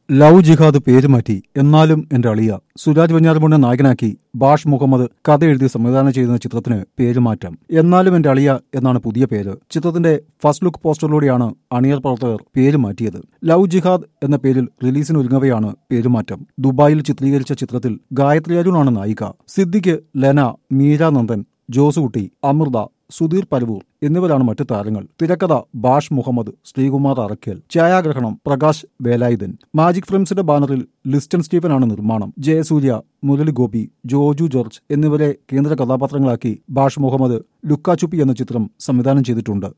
love ജിഹാദ് പേര് മാറ്റി എന്നാലും എന്റെ അളിയ സുരാജ് വെഞ്ഞാറമൂടിനെ നായകനാക്കി ബാഷ് മുഹമ്മദ് കഥ എഴുതി സംവിധാനം ചെയ്യുന്ന ചിത്രത്തിന് പേര് മാറ്റം എന്നാലും എന്റെ അളിയ എന്നാണ് പുതിയ പേര് ചിത്രത്തിന്റെ ഫസ്റ്റ് ലുക്ക് പോസ്റ്ററിലൂടെയാണ് അണിയർ പ്രവർത്തകർ പേര് മാറ്റിയത് ലവ് ജിഹാദ് എന്ന പേരിൽ റിലീസിന് ഒരുങ്ങവെയാണ് പേരുമാറ്റം ദുബായിൽ ചിത്രീകരിച്ച ചിത്രത്തിൽ ഗായത്രി അരുണാണ് നായിക സിദ്ദിഖ് ലെന മീര നന്ദൻ ജോസുകുട്ടി അമൃത സുധീർ പരവൂർ എന്നിവരാണ് മറ്റു താരങ്ങൾ തിരക്കഥ ബാഷ് മുഹമ്മദ് ശ്രീകുമാർ അറക്കൽ ഛായാഗ്രഹണം പ്രകാശ് വേലായുധൻ മാജിക് ഫിലിംസിന്റെ ബാനറിൽ ലിസ്റ്റൻ സ്റ്റീഫനാണ് നിർമ്മാണം ജയസൂര്യ മുരളി ഗോപി ജോജു ജോർജ് എന്നിവരെ കേന്ദ്ര കഥാപാത്രങ്ങളാക്കി ബാഷ് മുഹമ്മദ് ലുക്കാച്ചുപ്പി എന്ന ചിത്രം സംവിധാനം ചെയ്തിട്ടുണ്ട്